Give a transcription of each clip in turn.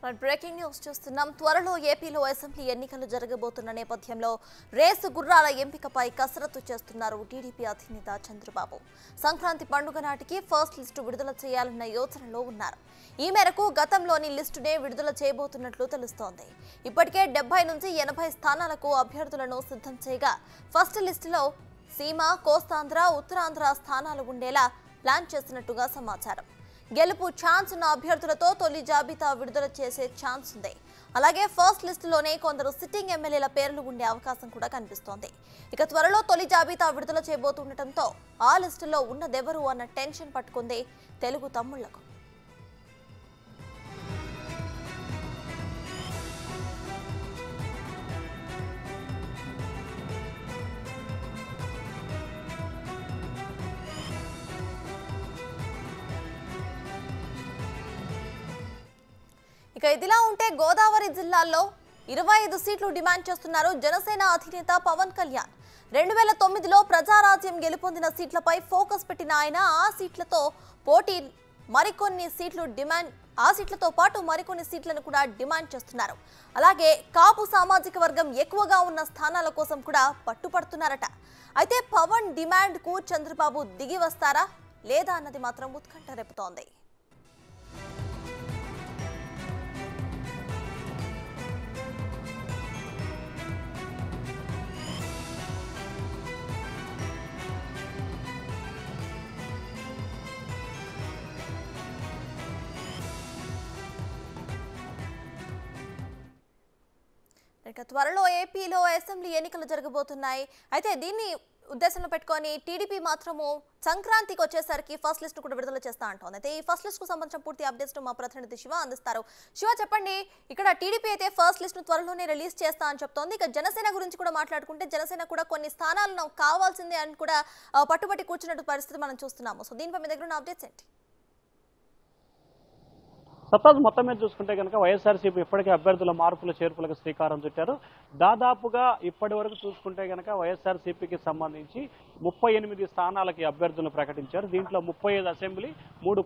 మరి breaking news చూస్తున్నాం త్వరలో ఏపీలో అసెంబ్లీ ఎన్నికలు జరగబోతున్న నేపథ్యంలో రేసు గుర్రాల ఎంపికపై కసరత్తు చేస్తున్నారు టీడీపీ అధినేత చంద్రబాబు సంక్రాంతి పండుగ నాటికి ఫస్ట్ లిస్టు విడుదల చేయాలన్న యోచనలో ఉన్నారు ఈ మేరకు గతంలోని లిస్టునే విడుదల చేయబోతున్నట్లు తెలుస్తోంది ఇప్పటికే డెబ్బై నుంచి ఎనభై స్థానాలకు అభ్యర్థులను సిద్ధం చేయగా ఫస్ట్ లిస్టులో సీమ కోస్తాంధ్ర ఉత్తరాంధ్ర స్థానాలు ఉండేలా ప్లాన్ చేసినట్టుగా సమాచారం గెలుపు ఛాన్స్ ఉన్న అభ్యర్థులతో తొలి జాబితా విడుదల చేసే ఛాన్స్ ఉంది అలాగే ఫస్ట్ లిస్టులోనే కొందరు సిట్టింగ్ ఎమ్మెల్యేల పేర్లు ఉండే అవకాశం కూడా కనిపిస్తోంది ఇక త్వరలో తొలి జాబితా విడుదల చేయబోతుండటంతో ఆ లిస్టులో ఉన్నదెవరు అన్న టెన్షన్ పట్టుకుంది తెలుగు తమ్ముళ్లకు ఇక ఇదిలా ఉంటే గోదావరి జిల్లాల్లో ఇరవై ఐదు సీట్లు డిమాండ్ చేస్తున్నారు జనసేన అధినేత పవన్ కళ్యాణ్ రెండు వేల తొమ్మిదిలో ప్రజారాజ్యం గెలుపొందిన సీట్లపై ఫోకస్ పెట్టిన ఆయన ఆ సీట్లతో పోటీ మరికొన్ని సీట్లు డిమాండ్ ఆ సీట్లతో పాటు మరికొన్ని సీట్లను కూడా డిమాండ్ చేస్తున్నారు అలాగే కాపు సామాజిక వర్గం ఎక్కువగా ఉన్న స్థానాల కోసం కూడా పట్టుపడుతున్నారట అయితే పవన్ డిమాండ్కు చంద్రబాబు దిగి వస్తారా లేదా అన్నది మాత్రం ఉత్కంఠ రేపుతోంది ఇక త్వరలో ఏపీలో అసెంబ్లీ ఎన్నికలు జరగబోతున్నాయి అయితే దీన్ని ఉద్దేశంలో పెట్టుకొని టీడీపీ మాత్రము సంక్రాంతికి వచ్చేసరికి ఫస్ట్ లిస్ట్ కూడా విడుదల చేస్తా అంటోంది అయితే ఈ ఫస్ట్ లిస్ట్ కు సంబంధించిన పూర్తి అప్డేట్స్ మా ప్రతినిధి శివ అందిస్తారు శివ చెప్పండి ఇక్కడ టీడీపీ అయితే ఫస్ట్ లిస్ట్ ను త్వరలోనే రిలీజ్ చేస్తా అని చెప్తోంది ఇక జనసేన గురించి కూడా మాట్లాడుకుంటే జనసేన కూడా కొన్ని స్థానాలను కావాల్సిందే అని కూడా ఆ, పట్టుబట్టి కూర్చున్నట్టు పరిస్థితి మనం చూస్తున్నాము సో దీనిపై మీ దగ్గర ఉన్న అప్డేట్స్ ఏంటి సత్తాజ్ మొత్తం మీద చూసుకుంటే కనుక వైఎస్ఆర్సీపీ ఇప్పటికే అభ్యర్థుల మార్పుల చేర్పులకు శ్రీకారం చుట్టారు దాదాపుగా ఇప్పటి వరకు చూసుకుంటే కనుక వైఎస్ఆర్సీపీకి సంబంధించి ముప్పై ఎనిమిది స్థానాలకి అభ్యర్థులను ప్రకటించారు దీంట్లో ముప్పై ఐదు అసెంబ్లీ మూడు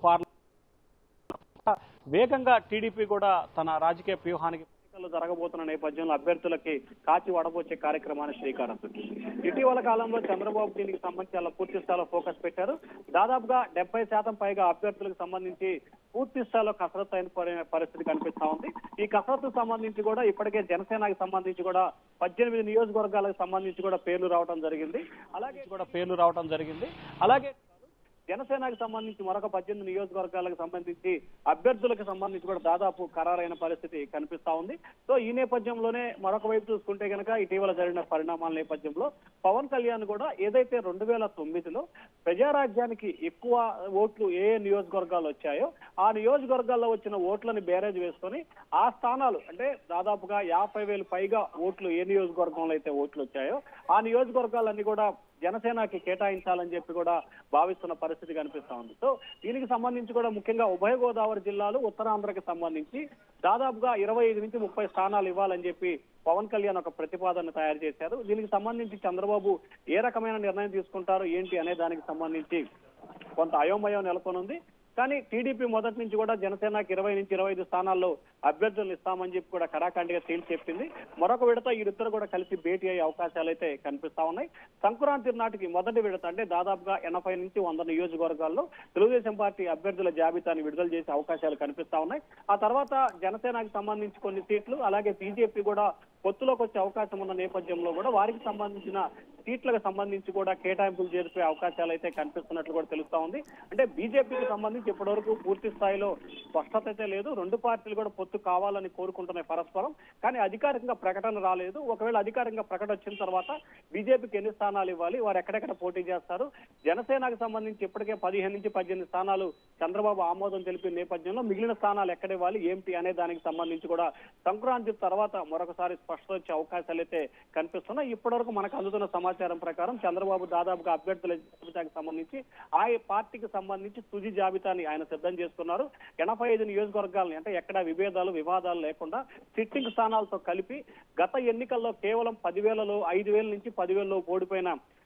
పార్లమెంట్ వేగంగా టీడీపీ కూడా తన రాజకీయ వ్యూహానికి ఎన్నికలు జరగబోతున్న నేపథ్యంలో అభ్యర్థులకి కాచి వడబోచే కార్యక్రమాన్ని శ్రీకారం చుట్టింది ఇటీవల కాలంలో చంద్రబాబు దీనికి సంబంధించి అలా పూర్తి స్థాయిలో ఫోకస్ పెట్టారు దాదాపుగా డెబ్బై శాతం పైగా అభ్యర్థులకు సంబంధించి పూర్తి స్థాయిలో కసరత్తు అయిన పరి- పరిస్థితి కనిపిస్తా ఉంది ఈ కసరత్తు సంబంధించి కూడా ఇప్పటికే జనసేనకి సంబంధించి కూడా పద్దెనిమిది నియోజకవర్గాలకు సంబంధించి కూడా పేర్లు రావడం జరిగింది అలాగే కూడా పేర్లు రావడం జరిగింది అలాగే జనసేనకు సంబంధించి మరొక పద్దెనిమిది నియోజకవర్గాలకు సంబంధించి అభ్యర్థులకు సంబంధించి కూడా దాదాపు ఖరారైన పరిస్థితి కనిపిస్తా ఉంది సో ఈ నేపథ్యంలోనే మరొక వైపు చూసుకుంటే కనుక ఇటీవల జరిగిన పరిణామాల నేపథ్యంలో పవన్ కళ్యాణ్ కూడా ఏదైతే రెండు వేల తొమ్మిదిలో ప్రజారాజ్యానికి ఎక్కువ ఓట్లు ఏ ఏ నియోజకవర్గాలు వచ్చాయో ఆ నియోజకవర్గాల్లో వచ్చిన ఓట్లని బేరేజ్ వేసుకొని ఆ స్థానాలు అంటే దాదాపుగా యాభై వేలు పైగా ఓట్లు ఏ నియోజకవర్గంలో అయితే ఓట్లు వచ్చాయో ఆ నియోజకవర్గాలన్నీ కూడా జనసేనకి కేటాయించాలని చెప్పి కూడా భావిస్తున్న పరిస్థితి కనిపిస్తా ఉంది సో దీనికి సంబంధించి కూడా ముఖ్యంగా ఉభయ గోదావరి జిల్లాలు ఉత్తరాంధ్రకి సంబంధించి దాదాపుగా ఇరవై ఐదు నుంచి ముప్పై స్థానాలు ఇవ్వాలని చెప్పి పవన్ కళ్యాణ్ ఒక ప్రతిపాదన తయారు చేశారు దీనికి సంబంధించి చంద్రబాబు ఏ రకమైన నిర్ణయం తీసుకుంటారు ఏంటి అనే దానికి సంబంధించి కొంత అయోమయం నెలకొనుంది కానీ టీడీపీ మొదటి నుంచి కూడా జనసేనకి ఇరవై నుంచి ఇరవై ఐదు స్థానాల్లో అభ్యర్థులను ఇస్తామని చెప్పి కూడా కరాఖండిగా తేల్చి చెప్పింది మరొక విడత వీరిద్దరు కూడా కలిసి భేటీ అయ్యే అవకాశాలు అయితే కనిపిస్తా ఉన్నాయి సంక్రాంతి నాటికి మొదటి విడత అంటే దాదాపుగా ఎనభై నుంచి వంద నియోజకవర్గాల్లో తెలుగుదేశం పార్టీ అభ్యర్థుల జాబితాని విడుదల చేసే అవకాశాలు కనిపిస్తా ఉన్నాయి ఆ తర్వాత జనసేనకి సంబంధించి కొన్ని సీట్లు అలాగే బీజేపీ కూడా పొత్తులోకి వచ్చే అవకాశం ఉన్న నేపథ్యంలో కూడా వారికి సంబంధించిన సీట్లకు సంబంధించి కూడా కేటాయింపులు జరిపే అవకాశాలు అయితే కనిపిస్తున్నట్లు కూడా తెలుస్తా ఉంది అంటే బీజేపీకి సంబంధించి ఇప్పటివరకు పూర్తి స్థాయిలో స్పష్టత అయితే లేదు రెండు పార్టీలు కూడా పొత్తు కావాలని కోరుకుంటున్నాయి పరస్పరం కానీ అధికారికంగా ప్రకటన రాలేదు ఒకవేళ అధికారికంగా ప్రకటన వచ్చిన తర్వాత బీజేపీకి ఎన్ని స్థానాలు ఇవ్వాలి వారు ఎక్కడెక్కడ పోటీ చేస్తారు జనసేనకు సంబంధించి ఇప్పటికే పదిహేను నుంచి పద్దెనిమిది స్థానాలు చంద్రబాబు ఆమోదం తెలిపిన నేపథ్యంలో మిగిలిన స్థానాలు ఎక్కడ ఇవ్వాలి ఏంటి అనే దానికి సంబంధించి కూడా సంక్రాంతి తర్వాత మరొకసారి స్పష్టత వచ్చే అవకాశాలు అయితే కనిపిస్తున్నాయి ఇప్పటివరకు మనకు అందుతున్న సమాచారం ప్రకారం చంద్రబాబు దాదాపుగా అభ్యర్థుల జాబితాకి సంబంధించి ఆ పార్టీకి సంబంధించి తుది జాబితాని ఆయన సిద్ధం చేసుకున్నారు ఎనభై ఐదు నియోజకవర్గాలని అంటే ఎక్కడ విభేదాలు వివాదాలు లేకుండా సిట్టింగ్ స్థానాలతో కలిపి గత ఎన్నికల్లో కేవలం పదివేలలో ఐదు వేల నుంచి పదివేలలో ఓడిపోయిన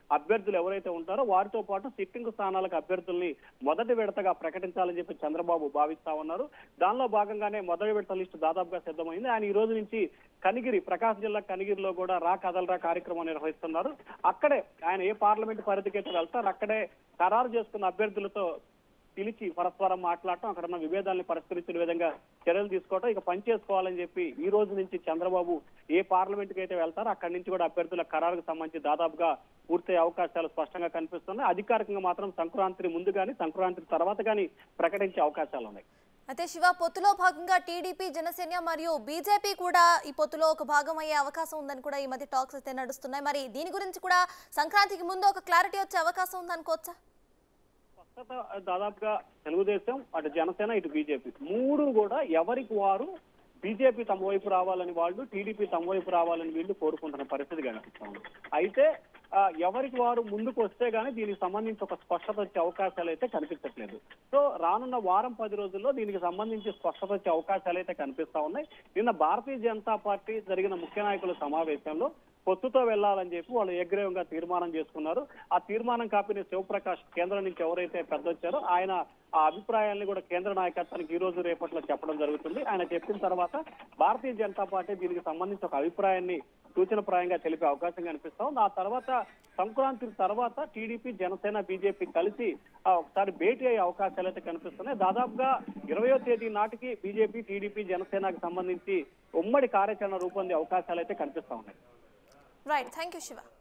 అభ్యర్థులు ఎవరైతే ఉంటారో వారితో పాటు సిట్టింగ్ స్థానాలకు అభ్యర్థుల్ని మొదటి విడతగా ప్రకటించాలని చెప్పి చంద్రబాబు భావిస్తా ఉన్నారు దానిలో భాగంగానే మొదటి విడత లిస్టు దాదాపుగా సిద్ధమైంది ఆయన ఈ రోజు నుంచి కనిగిరి ప్రకాశం జిల్లా కనిగిరిలో కూడా రా కదలరా కార్యక్రమం నిర్వహిస్తున్నారు అక్కడే ఆయన ఏ పార్లమెంట్ పరిధికి అయితే వెళ్తారు అక్కడే ఖరారు చేసుకున్న అభ్యర్థులతో పిలిచి పరస్పరం మాట్లాడటం అక్కడ ఉన్న విభేదాలను పరిష్కరించిన విధంగా చర్యలు తీసుకోవటం ఇక పని చేసుకోవాలని చెప్పి ఈ రోజు నుంచి చంద్రబాబు ఏ పార్లమెంట్ కి అయితే వెళ్తారో అక్కడి నుంచి కూడా అభ్యర్థుల ఖరారుకు సంబంధించి దాదాపుగా పూర్తయ్యే అవకాశాలు స్పష్టంగా కనిపిస్తున్నాయి అధికారికంగా మాత్రం సంక్రాంతి ముందు కానీ సంక్రాంతి తర్వాత కానీ ప్రకటించే అవకాశాలు ఉన్నాయి అయితే శివ పొత్తులో భాగంగా టీడీపీ జనసేన మరియు బీజేపీ కూడా ఈ పొత్తులో ఒక భాగం అయ్యే అవకాశం ఉందని కూడా ఈ మధ్య టాక్స్ అయితే నడుస్తున్నాయి మరి దీని గురించి కూడా సంక్రాంతికి ముందు ఒక క్లారిటీ వచ్చే అవకాశం ఉందనుకోవచ్చా స్పష్టత దాదాపుగా తెలుగుదేశం అటు జనసేన ఇటు బీజేపీ మూడు కూడా ఎవరికి వారు బీజేపీ తమ వైపు రావాలని వాళ్ళు టీడీపీ తమ వైపు రావాలని వీళ్ళు కోరుకుంటున్న పరిస్థితి కనిపిస్తుంది అయితే ఆ, ఎవరికి వారు ముందుకు వస్తే గానీ దీనికి సంబంధించి ఒక స్పష్టత వచ్చే అవకాశాలు అయితే కనిపించట్లేదు సో రానున్న వారం పది రోజుల్లో దీనికి సంబంధించి స్పష్టత వచ్చే అవకాశాలు అయితే కనిపిస్తా ఉన్నాయి నిన్న భారతీయ జనతా పార్టీ జరిగిన ముఖ్య నాయకుల సమావేశంలో పొత్తుతో వెళ్లాలని చెప్పి వాళ్ళు ఏగ్రీవంగా తీర్మానం చేసుకున్నారు ఆ తీర్మానం కాపీని శివప్రకాష్ కేంద్రం నుంచి ఎవరైతే పెద్ద వచ్చారో ఆయన ఆ అభిప్రాయాల్ని కూడా కేంద్ర నాయకత్వానికి ఈ రోజు రేపట్లో చెప్పడం జరుగుతుంది ఆయన చెప్పిన తర్వాత భారతీయ జనతా పార్టీ దీనికి సంబంధించి ఒక అభిప్రాయాన్ని సూచనప్రాయంగా తెలిపే అవకాశం కనిపిస్తా ఉంది ఆ తర్వాత సంక్రాంతి తర్వాత టీడీపీ జనసేన బీజేపీ కలిసి ఆ, ఒకసారి భేటీ అయ్యే అవకాశాలు అయితే కనిపిస్తున్నాయి దాదాపుగా ఇరవయో తేదీ నాటికి బీజేపీ టీడీపీ జనసేనకు సంబంధించి ఉమ్మడి కార్యాచరణ రూపొందే అవకాశాలు అయితే కనిపిస్తా ఉన్నాయి రైట్ థ్యాంక్ యూ శివ